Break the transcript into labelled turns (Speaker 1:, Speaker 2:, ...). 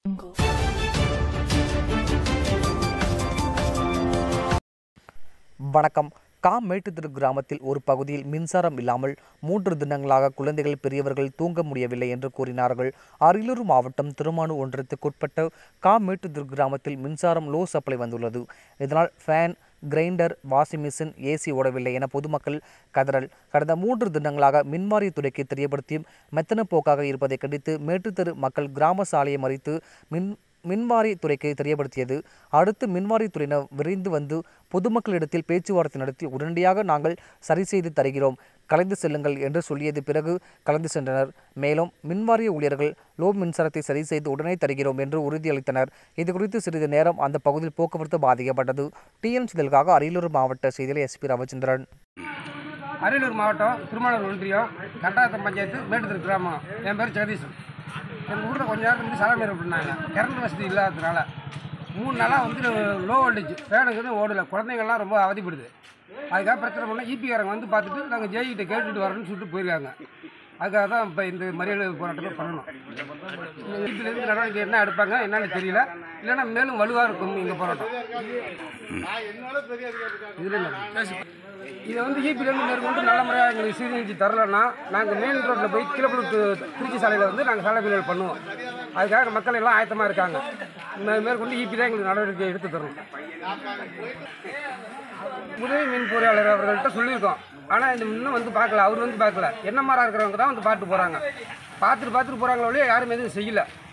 Speaker 1: வணக்கம் கா மேட்டுத்திரு கிராமத்தில் ஒரு பகுதியில் மின்சாரம் இல்லாமல் மூன்று தினங்களாக குழந்தைகள் பெரியவர்கள் தூங்க முடியவில்லை என்று கூறினார்கள் அரியலூர் மாவட்டம் திருமானு ஒன்றியத்துக்குட்பட்ட கா மேட்டுத்திரு கிராமத்தில் மின்சாரம் லோ சப்ளை வந்துள்ளது இதனால் fan grinder washing machine AC ஓடவில்லை என பொதுமக்கள் கதறல் கடந்த மூன்று தினங்களாக மின்வாரியத்துறைக்கு தெரியப்படுத்தியும் மெத்தன போக்காக இருப்பதை கண்டித்து மேட்டுத்தெரு மக்கள் கிராம சாலையை மறித்து மின் மின்வாரியத்துறைக்கு தெரியப்படுத்தியது அடுத்து மின்வாரியத்துறையினர் விரைந்து வந்து பொதுமக்களிடத்தில் பேச்சுவார்த்தை நடத்தி உடனடியாக நாங்கள் சரி செய்து தருகிறோம் கலைந்து செல்லுங்கள் என்று சொல்லியது பிறகு கலந்து சென்றனர் மேலும் மின்வாரிய ஊழியர்கள் லோ மின்சாரத்தை சரி செய்து உடனே தருகிறோம் என்று உறுதியளித்தனர் இது குறித்து சிறிது நேரம் அந்த பகுதியில் போக்குவரத்து பாதிக்கப்பட்டது டிஎம் சிதலுக்காக அரியலூர் மாவட்ட செய்தியில் எஸ்பி ரவிச்சந்திரன்
Speaker 2: அரியலூர் மாவட்டம் திருமணம் ஒன்றியம் கண்டாயத்தம் பஞ்சாயத்து மேட்டுத்தெரு கிராமம் என் பேர் ஜெகதீசன் எங்கள் ஊரில் கொஞ்ச நேரத்துக்கு முன்னாடி சாலை பண்ணாங்க கரண்ட் வசதி இல்லாததுனால மூணு நாளாக வந்து லோ வோல்டேஜ் ஃபேனுக்கு ஓடல குழந்தைங்கள்லாம் ரொம்ப அவதிப்படுது அதுக்காக பிரச்சனை பண்ணால் ஈபிக்காரங்க வந்து பார்த்துட்டு நாங்கள் ஜெயிக்கிட்ட கேட்டுட்டு வரேன்னு சொல்லிட்டு போயிருக்காங்க அதுக்காக தான் இப்போ இந்த மறியல் போராட்டமே பண்ணணும் ஈபிலேருந்து நடவடிக்கை என்ன எடுப்பாங்க என்னன்னு தெரியல இல்லைன்னா மேலும் வலுவாக இருக்கும் எங்கள் போராட்டம் இதில் இதை வந்து ஈபிலேருந்து மேற்கொண்டு நல்ல முறையாக எங்களுக்கு சீர்திருத்தி தரலன்னா நாங்கள் மெயின் ரோட்டில் போய் கிலப்பூர் திருச்சி சாலையில் வந்து நாங்கள் சாலை மறியல் பண்ணுவோம் அதுக்காக மக்கள் எல்லாம் ஆயத்தமாக இருக்காங்க மே- மேற்கொண்டு ஈபி தான் எங்களுக்கு நடவடிக்கை எடுத்து தரணும் உதவி மின் பொறியாளர் அவர்கள்ட்ட சொல்லியிருக்கோம் ஆனால் இந்த இன்னும் வந்து பார்க்கல அவர் வந்து பார்க்கல என்ன மாதிரி இருக்கிறவங்க தான் வந்து பார்த்து போகிறாங்க பார்த்துட்டு பார்த்துட்டு போகிறாங்களோ ஒழிய யாரும் எதுவும் செய்யல